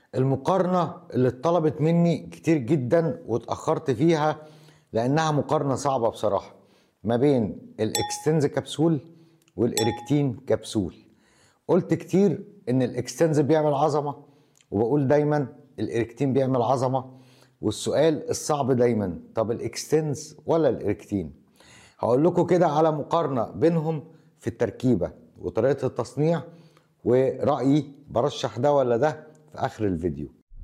المقارنة اللي اتطلبت مني كتير جدا واتأخرت فيها لأنها مقارنة صعبة بصراحة ما بين الاكستنز كبسول والإريكتين كبسول قلت كتير إن الاكستنز بيعمل عظمة وبقول دايما الإريكتين بيعمل عظمة والسؤال الصعب دايما طب الاكستنز ولا الإريكتين هقول لكم كده على مقارنة بينهم في التركيبة وطريقة التصنيع ورأيي برشح ده ولا ده في آخر الفيديو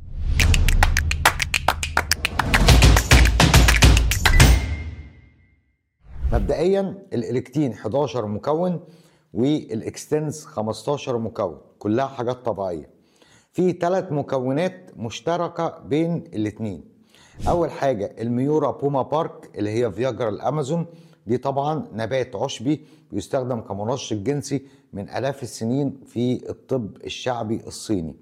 مبدئيا الإلكتين 11 مكون والاكستنز 15 مكون كلها حاجات طبيعية في ثلاث مكونات مشتركة بين الاتنين أول حاجة الميورا بوما بارك اللي هي فياجرا الأمازون دي طبعا نبات عشبي بيستخدم كمنشط جنسي من آلاف السنين في الطب الشعبي الصيني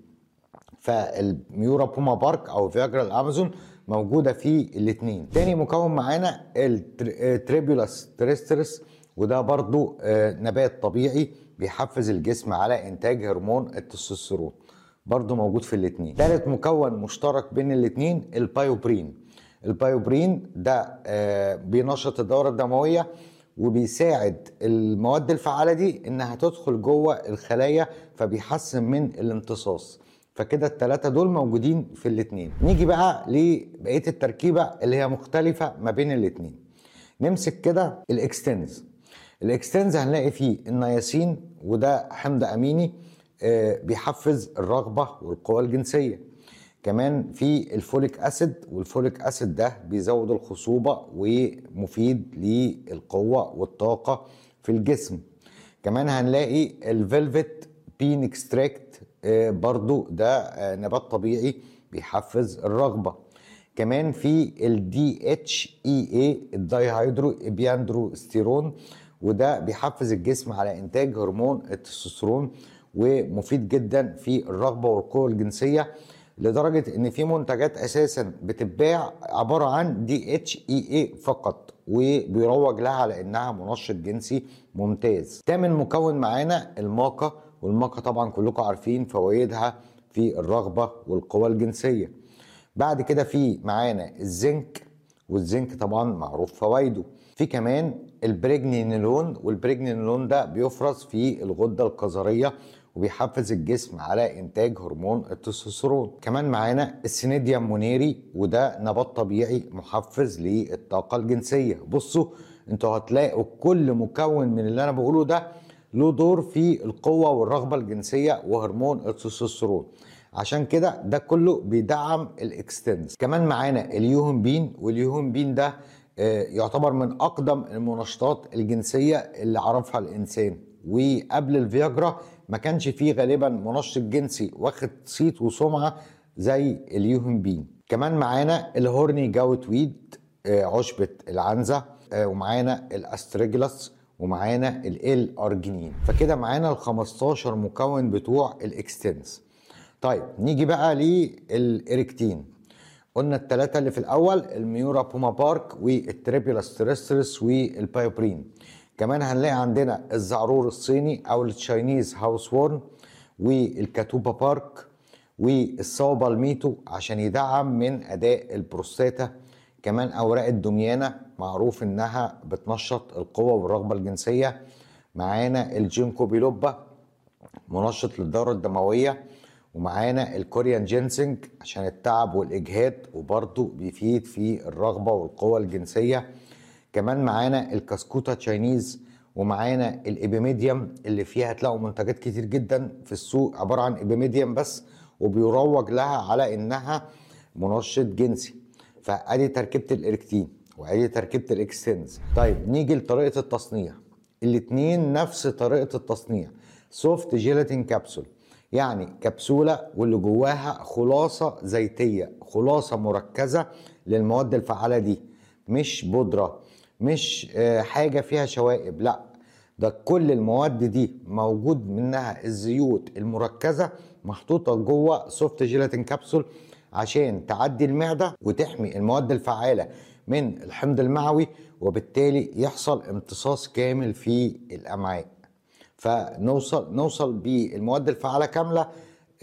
فالميورا بوما بارك او فياجرا الامازون موجوده في الاثنين تاني مكون معانا التريبولاس تريسترس وده برضو نبات طبيعي بيحفز الجسم على انتاج هرمون التستوستيرون برضو موجود في الاثنين ثالث مكون مشترك بين الاثنين البايوبرين البايوبرين ده بينشط الدوره الدمويه وبيساعد المواد الفعاله دي انها تدخل جوه الخلايا فبيحسن من الامتصاص فكده الثلاثه دول موجودين في الاثنين نيجي بقى لبقيه التركيبه اللي هي مختلفه ما بين الاثنين نمسك كده الاكستنز الاكستنز هنلاقي فيه النياسين وده حمض اميني بيحفز الرغبه والقوه الجنسيه كمان في الفوليك اسيد والفوليك اسيد ده بيزود الخصوبه ومفيد للقوه والطاقه في الجسم كمان هنلاقي الفيلفت بين اكستراكت برضو ده نبات طبيعي بيحفز الرغبه كمان في الدي اتش اي اي الدايهيدرو ابياندروستيرون وده بيحفز الجسم على انتاج هرمون التستوستيرون ومفيد جدا في الرغبه والقوه الجنسيه لدرجه ان في منتجات اساسا بتتباع عباره عن دي اتش اي اي فقط وبيروج لها على انها منشط جنسي ممتاز تامن مكون معانا الماقه والماقه طبعا كلكم عارفين فوائدها في الرغبه والقوه الجنسيه بعد كده في معانا الزنك والزنك طبعا معروف فوائده في كمان البريجنينولون والبريجنينولون ده بيفرز في الغده الكظريه وبيحفز الجسم على انتاج هرمون التستوستيرون كمان معانا السينيديوم مونيري وده نبات طبيعي محفز للطاقه الجنسيه بصوا انتوا هتلاقوا كل مكون من اللي انا بقوله ده له دور في القوه والرغبه الجنسيه وهرمون التستوستيرون عشان كده ده كله بيدعم الاكستنز كمان معانا اليوهن بين واليوهن بين ده يعتبر من اقدم المنشطات الجنسيه اللي عرفها الانسان وقبل الفياجرا ما كانش فيه غالبا منشط جنسي واخد صيت وسمعه زي اليوهن بين كمان معانا الهورني جاوت ويد عشبه العنزه ومعانا الاستريجلاس ومعانا ال ارجينين فكده معانا ال 15 مكون بتوع الاكستنس طيب نيجي بقى للإريكتين قلنا الثلاثة اللي في الأول الميورا بوما بارك والتريبيولاس تريسترس والبايوبرين كمان هنلاقي عندنا الزعرور الصيني أو التشاينيز هاوس وورن والكاتوبا بارك والصاو بالميتو عشان يدعم من أداء البروستاتا كمان أوراق الدميانة معروف إنها بتنشط القوة والرغبة الجنسية معانا الجينكو بيلوبا منشط للدورة الدموية ومعانا الكوريان جينسنج عشان التعب والاجهاد وبرضه بيفيد في الرغبه والقوه الجنسيه كمان معانا الكاسكوتا تشاينيز ومعانا الابيميديوم اللي فيها هتلاقوا منتجات كتير جدا في السوق عباره عن ابيميديوم بس وبيروج لها على انها منشط جنسي فادي تركيبه الاركتين وادي تركيبه الاكستنز طيب نيجي لطريقه التصنيع الاتنين نفس طريقه التصنيع سوفت جيلاتين كابسول يعني كبسولة واللي جواها خلاصة زيتية خلاصة مركزة للمواد الفعالة دي مش بودرة مش حاجة فيها شوائب لا ده كل المواد دي موجود منها الزيوت المركزة محطوطة جوه سوفت جيلاتين كبسول عشان تعدي المعدة وتحمي المواد الفعالة من الحمض المعوي وبالتالي يحصل امتصاص كامل في الأمعاء فنوصل نوصل بالمواد الفعاله كامله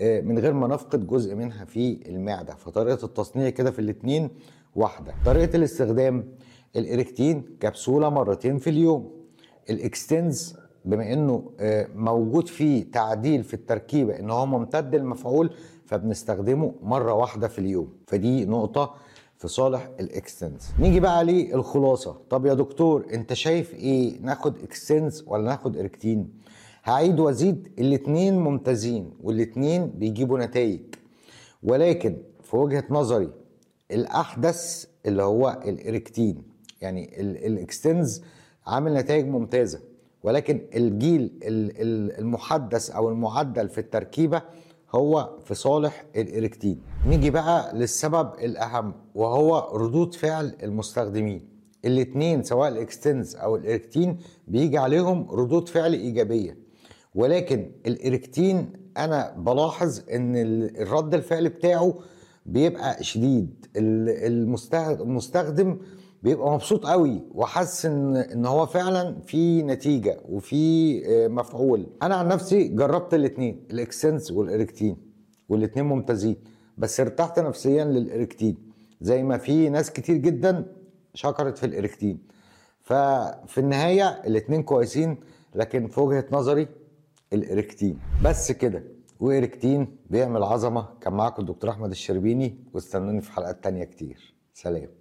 آه، من غير ما نفقد جزء منها في المعده فطريقه التصنيع كده في الاتنين واحده طريقه الاستخدام الاريكتين كبسوله مرتين في اليوم الاكستنز بما انه آه، موجود فيه تعديل في التركيبه ان هو ممتد المفعول فبنستخدمه مره واحده في اليوم فدي نقطه في صالح الاكستنس نيجي بقى للخلاصه طب يا دكتور انت شايف ايه ناخد اكستنس ولا ناخد اريكتين هعيد وازيد الاتنين ممتازين والاتنين بيجيبوا نتائج ولكن في وجهه نظري الاحدث اللي هو الاريكتين يعني ال- الاكستنز عامل نتائج ممتازه ولكن الجيل ال- ال- المحدث او المعدل في التركيبه هو في صالح الاريكتين نيجي بقى للسبب الاهم وهو ردود فعل المستخدمين الاتنين سواء الاكستنز او الاريكتين بيجي عليهم ردود فعل ايجابيه ولكن الاريكتين انا بلاحظ ان ال- الرد الفعل بتاعه بيبقى شديد ال- المستخ- المستخدم بيبقى مبسوط قوي وحاسس ان ان هو فعلا في نتيجه وفي آه، مفعول انا عن نفسي جربت الاثنين الاكسنس والاريكتين والاثنين ممتازين بس ارتحت نفسيا للاريكتين زي ما في ناس كتير جدا شكرت في الاريكتين ففي النهايه الاثنين كويسين لكن في وجهه نظري الاريكتين بس كده واريكتين بيعمل عظمه كان معاكم الدكتور احمد الشربيني واستنوني في حلقات تانية كتير سلام